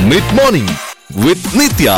Mid morning with Nithya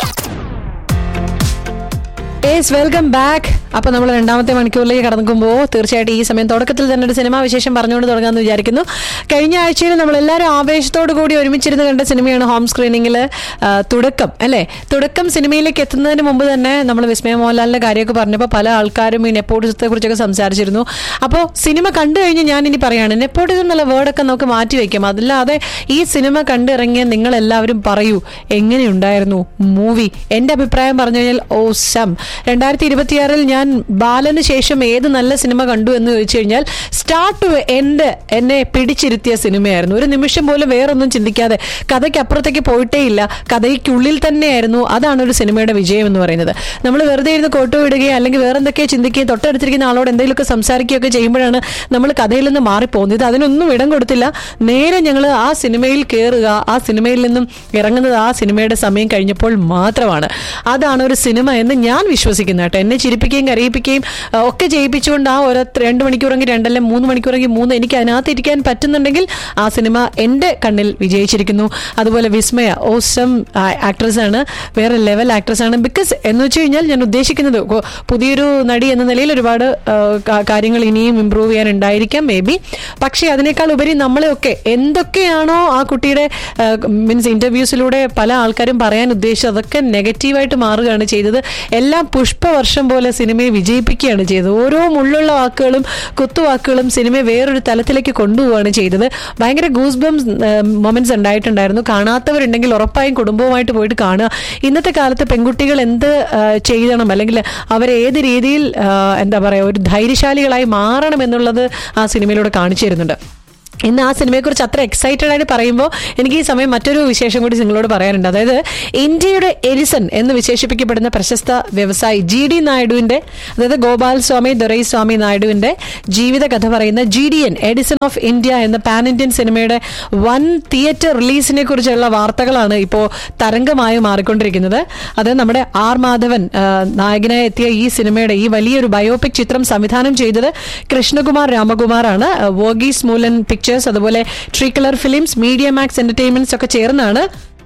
yes welcome back അപ്പൊ നമ്മൾ രണ്ടാമത്തെ മണിക്കൂറിലേക്ക് കടന്നുമ്പോൾ തീർച്ചയായിട്ടും ഈ സമയം തുടക്കത്തിൽ തന്നെ ഒരു സിനിമാ വിശേഷം പറഞ്ഞുകൊണ്ട് തുടങ്ങാമെന്ന് വിചാരിക്കുന്നു കഴിഞ്ഞ ആഴ്ചയിൽ നമ്മൾ എല്ലാവരും ആവേശത്തോടു കൂടി ഒരുമിച്ചിരുന്ന് കണ്ട സിനിമയാണ് ഹോം സ്ക്രീനിങ്ങിൽ തുടക്കം അല്ലേ തുടക്കം സിനിമയിലേക്ക് എത്തുന്നതിന് മുമ്പ് തന്നെ നമ്മൾ വിസ്മയ മോഹൻലാലിന്റെ കാര്യമൊക്കെ പറഞ്ഞപ്പോൾ പല ആൾക്കാരും ഈ നെപ്പോട്ടിസത്തെ കുറിച്ചൊക്കെ സംസാരിച്ചിരുന്നു അപ്പോൾ സിനിമ കണ്ടു കഴിഞ്ഞ് ഞാൻ ഇനി പറയാണ് നെപ്പോട്ടിസം എന്നുള്ള വേർഡൊക്കെ നമുക്ക് മാറ്റി വയ്ക്കാം അതല്ലാതെ ഈ സിനിമ കണ്ടിറങ്ങിയ നിങ്ങൾ എല്ലാവരും പറയൂ എങ്ങനെയുണ്ടായിരുന്നു മൂവി എന്റെ അഭിപ്രായം പറഞ്ഞു കഴിഞ്ഞാൽ ഓസം രണ്ടായിരത്തി ഇരുപത്തിയാറിൽ ഞാൻ ബാലന് ശേഷം ഏത് നല്ല സിനിമ കണ്ടു എന്ന് ചോദിച്ചു കഴിഞ്ഞാൽ സ്റ്റാർട്ട് ടു എൻഡ് എന്നെ പിടിച്ചിരുത്തിയ സിനിമയായിരുന്നു ഒരു നിമിഷം പോലും വേറൊന്നും ചിന്തിക്കാതെ കഥയ്ക്ക് അപ്പുറത്തേക്ക് പോയിട്ടേ ഇല്ല കഥയ്ക്കുള്ളിൽ തന്നെയായിരുന്നു അതാണ് ഒരു സിനിമയുടെ വിജയം എന്ന് പറയുന്നത് നമ്മൾ വെറുതെ ഇരുന്ന് കോട്ടു വിടുകയോ അല്ലെങ്കിൽ വേറെ എന്തൊക്കെയോ ചിന്തിക്കുകയോ തൊട്ടടുത്തിരിക്കുന്ന ആളോട് എന്തെങ്കിലുമൊക്കെ സംസാരിക്കുകയൊക്കെ ചെയ്യുമ്പോഴാണ് നമ്മൾ കഥയിൽ നിന്ന് മാറിപ്പോകുന്നത് ഇത് അതിനൊന്നും ഇടം കൊടുത്തില്ല നേരെ ഞങ്ങൾ ആ സിനിമയിൽ കയറുക ആ സിനിമയിൽ നിന്നും ഇറങ്ങുന്നത് ആ സിനിമയുടെ സമയം കഴിഞ്ഞപ്പോൾ മാത്രമാണ് അതാണ് ഒരു സിനിമ എന്ന് ഞാൻ വിശ്വസിക്കുന്നത് കേട്ടോ എന്നെ ചിരിപ്പിക്കുകയും കരയിപ്പിക്കുകയും ആ, ഒക്കെ ചെയ്യിപ്പിച്ചുകൊണ്ട് ആ ഒരു രണ്ട് മണിക്കൂറെങ്കിൽ രണ്ടല്ലേ മൂന്ന് മണിക്കൂറെങ്കിൽ മൂന്ന് എനിക്ക് അതിനകത്ത് ഇരിക്കാൻ പറ്റുന്നുണ്ടെങ്കിൽ ആ സിനിമ എൻ്റെ കണ്ണിൽ വിജയിച്ചിരിക്കുന്നു അതുപോലെ വിസ്മയ ഓസം ആക്ട്രസ് ആണ് വേറെ ലെവൽ ആക്ട്രസ് ആണ് ബിക്കോസ് എന്ന് വെച്ച് കഴിഞ്ഞാൽ ഞാൻ ഉദ്ദേശിക്കുന്നത് കൊ- പുതിയൊരു നടി എന്ന നിലയിൽ ഒരുപാട് ആ, കാ- കാര്യങ്ങൾ ഇനിയും ഇമ്പ്രൂവ് ചെയ്യാൻ ഉണ്ടായിരിക്കാം മേ ബി പക്ഷേ അതിനേക്കാൾ ഉപരി നമ്മളെയൊക്കെ എന്തൊക്കെയാണോ ആ കുട്ടിയുടെ മീൻസ് ഇന്റർവ്യൂസിലൂടെ പല ആൾക്കാരും പറയാൻ ഉദ്ദേശിച്ചത് അതൊക്കെ നെഗറ്റീവായിട്ട് മാറുകയാണ് ചെയ്തത് എല്ലാം പുഷ്പവർഷം പോലെ സിനിമയെ വിജയിപ്പിക്കുകയാണ് ചെയ്തത് ഓരോ മുള്ളുള്ള വാക്കുകളും കുത്തുവാക്കുകളും സിനിമയെ വേറൊരു തലത്തിലേക്ക് കൊണ്ടുപോവുകയാണ് ചെയ്തത് ഭയങ്കര ഗൂസ് ബംസ് മൊമെന്റ്സ് ഉണ്ടായിട്ടുണ്ടായിരുന്നു കാണാത്തവരുണ്ടെങ്കിൽ ഉറപ്പായും കുടുംബവുമായിട്ട് പോയിട്ട് കാണുക ഇന്നത്തെ കാലത്ത് പെൺകുട്ടികൾ എന്ത് ആ, ചെയ്യണം അല്ലെങ്കിൽ അവരെ ഏത് രീതിയിൽ ആ, എന്താ പറയുക ഒരു ധൈര്യശാലികളായി മാറണം എന്നുള്ളത് ആ സിനിമയിലൂടെ കാണിച്ചു തരുന്നുണ്ട് ഇന്ന് ആ സിനിമയെക്കുറിച്ച് അത്ര എക്സൈറ്റഡ് ആയിട്ട് പറയുമ്പോൾ എനിക്ക് ഈ സമയം മറ്റൊരു വിശേഷം കൂടി നിങ്ങളോട് പറയാനുണ്ട് അതായത് ഇന്ത്യയുടെ എലിസൺ എന്ന് വിശേഷിപ്പിക്കപ്പെടുന്ന പ്രശസ്ത വ്യവസായി ജി ഡി നായിഡുവിന്റെ അതായത് ഗോപാൽ സ്വാമി ദൊരൈ സ്വാമി നായിഡുവിന്റെ ജീവിത കഥ പറയുന്ന G D N Edison of India എന്ന പാൻ ഇന്ത്യൻ സിനിമയുടെ വൻ തിയേറ്റർ റിലീസിനെ കുറിച്ചുള്ള വാർത്തകളാണ് ഇപ്പോൾ തരംഗമായി മാറിക്കൊണ്ടിരിക്കുന്നത് അത് നമ്മുടെ ആർ മാധവൻ ആ, നായകനായി എത്തിയ ഈ സിനിമയുടെ ഈ വലിയൊരു ബയോപിക് ചിത്രം സംവിധാനം ചെയ്തത് കൃഷ്ണകുമാർ രാമകുമാറാണ് ആ, വോഗീസ് മൂലൻ പിക്ചേഴ്സ് അതുപോലെ Tree Colour Films Media Max Entertainments ഒക്കെ ചേർന്നാണ്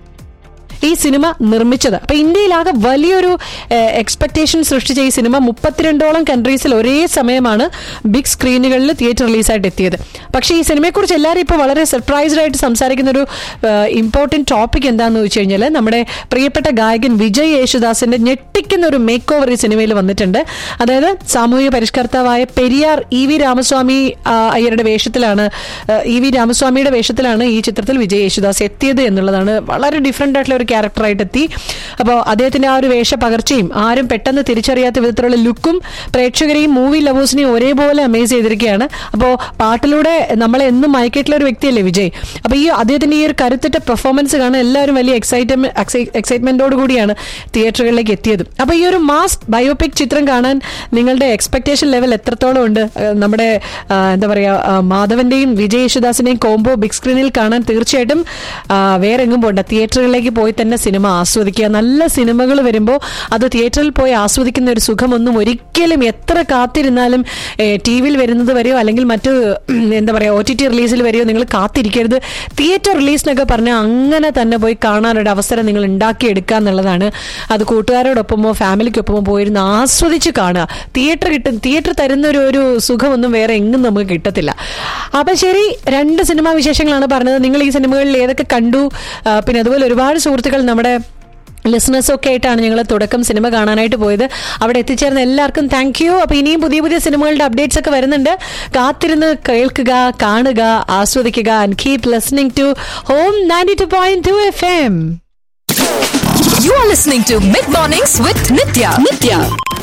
ഈ സിനിമ നിർമ്മിച്ചത് അപ്പൊ ഇന്ത്യയിലാകെ വലിയൊരു എക്സ്പെക്ടേഷൻ സൃഷ്ടിച്ച ഈ സിനിമ മുപ്പത്തിരണ്ടോളം കൺട്രീസിൽ ഒരേ സമയമാണ് ബിഗ് സ്ക്രീനുകളിൽ തിയേറ്റർ റിലീസായിട്ട് എത്തിയത് പക്ഷേ ഈ സിനിമയെക്കുറിച്ച് എല്ലാവരും ഇപ്പോൾ വളരെ സർപ്രൈസ്ഡ് ആയിട്ട് സംസാരിക്കുന്ന ഒരു ഇമ്പോർട്ടൻറ്റ് ടോപ്പിക് എന്താണെന്ന് വെച്ച് കഴിഞ്ഞാൽ നമ്മുടെ പ്രിയപ്പെട്ട ഗായകൻ വിജയ് യേശുദാസിന്റെ ഞെട്ടിക്കുന്ന ഒരു മേക്ക് ഓവർ ഈ സിനിമയിൽ വന്നിട്ടുണ്ട് അതായത് സാമൂഹിക പരിഷ്കർത്താവായ പെരിയാർ ഇ വി രാമസ്വാമി ആ, അയ്യരുടെ വേഷത്തിലാണ് ആ, ഇ വി രാമസ്വാമിയുടെ വേഷത്തിലാണ് ഈ ചിത്രത്തിൽ വിജയ് യേശുദാസ് എത്തിയത് എന്നുള്ളതാണ് വളരെ ഡിഫറെന്റ് ആയിട്ടുള്ള ഒരു ക്യാരക്ടറായിട്ട് എത്തി അപ്പോൾ അദ്ദേഹത്തിന്റെ ആ ഒരു വേഷ പകർച്ചയും ആരും പെട്ടെന്ന് തിരിച്ചറിയാത്ത വിധത്തിലുള്ള ലുക്കും പ്രേക്ഷകരെയും മൂവി ലവേഴ്സിനെയും ഒരേപോലെ അമേസ് ചെയ്തിരിക്കുകയാണ് അപ്പോൾ പാട്ടിലൂടെ നമ്മളെ എന്നും മയക്കിയിട്ടുള്ള ഒരു വ്യക്തിയല്ലേ വിജയ് അപ്പോൾ ഈ അദ്ദേഹത്തിന്റെ ഈ ഒരു കരുത്തിട്ട പെർഫോമൻസ് കാണാൻ എല്ലാവരും വലിയ എക്സൈറ്റ്മെന്റ് എക്സൈറ്റ്മെന്റോട് കൂടിയാണ് തിയേറ്ററുകളിലേക്ക് എത്തിയത് അപ്പോൾ ഈ ഒരു മാസ് ബയോപിക് ചിത്രം കാണാൻ നിങ്ങളുടെ എക്സ്പെക്ടേഷൻ ലെവൽ എത്രത്തോളം ഉണ്ട് ആ, നമ്മുടെ ആ, എന്താ പറയാ ആ, മാധവന്റെയും വിജയ് യേശുദാസിന്റെയും കോംബോ ബിഗ് സ്ക്രീനിൽ കാണാൻ തീർച്ചയായിട്ടും ആ, വേറെ എങ്ങും പോണ്ട തിയേറ്ററുകളിലേക്ക് പോയി തന്നെ സിനിമ ആസ്വദിക്കുക നല്ല സിനിമകൾ വരുമ്പോൾ അത് തിയേറ്ററിൽ പോയി ആസ്വദിക്കുന്ന ഒരു സുഖമൊന്നും ഒരിക്കലും എത്ര കാത്തിരുന്നാലും ടി വിയിൽ വരുന്നത് വരെയോ അല്ലെങ്കിൽ മറ്റ് ഉം, എന്താ പറയുക ഒ ടി ടി റിലീസിൽ വരെയോ നിങ്ങൾ കാത്തിരിക്കരുത് തിയേറ്റർ റിലീസിനൊക്കെ പറഞ്ഞാൽ അങ്ങനെ തന്നെ പോയി കാണാനൊരു അവസരം നിങ്ങൾ ഉണ്ടാക്കിയെടുക്കുക എന്നുള്ളതാണ് അത് കൂട്ടുകാരോടൊപ്പമോ ഫാമിലിക്കൊപ്പമോ പോയിരുന്ന് ആസ്വദിച്ച് കാണുക തിയേറ്റർ കിട്ടും തിയേറ്റർ തരുന്ന ഒരു ഒരു സുഖമൊന്നും വേറെ എങ്ങും നമുക്ക് കിട്ടത്തില്ല അപ്പൊ ശരി രണ്ട് സിനിമാ വിശേഷങ്ങളാണ് പറഞ്ഞത് നിങ്ങൾ ഈ സിനിമകളിൽ ഏതൊക്കെ കണ്ടു ആ, പിന്നെ അതുപോലെ ഒരുപാട് സുഹൃത്തുക്കൾ നമ്മുടെ ലിസണേഴ്സ് ഒക്കെ ആയിട്ടാണ് ഞങ്ങൾ തുടക്കം സിനിമ കാണാനായിട്ട് പോയത് അവിടെ എത്തിച്ചേർന്ന എല്ലാവർക്കും താങ്ക് യു അപ്പൊ ഇനിയും പുതിയ പുതിയ സിനിമകളുടെ അപ്ഡേറ്റ്സ് ഒക്കെ വരുന്നുണ്ട് കാത്തിരുന്ന് കേൾക്കുക കാണുക ആസ്വദിക്കുക and keep listening to home ninety two point two F M You are listening to Mid Mornings with Nitya. Nitya.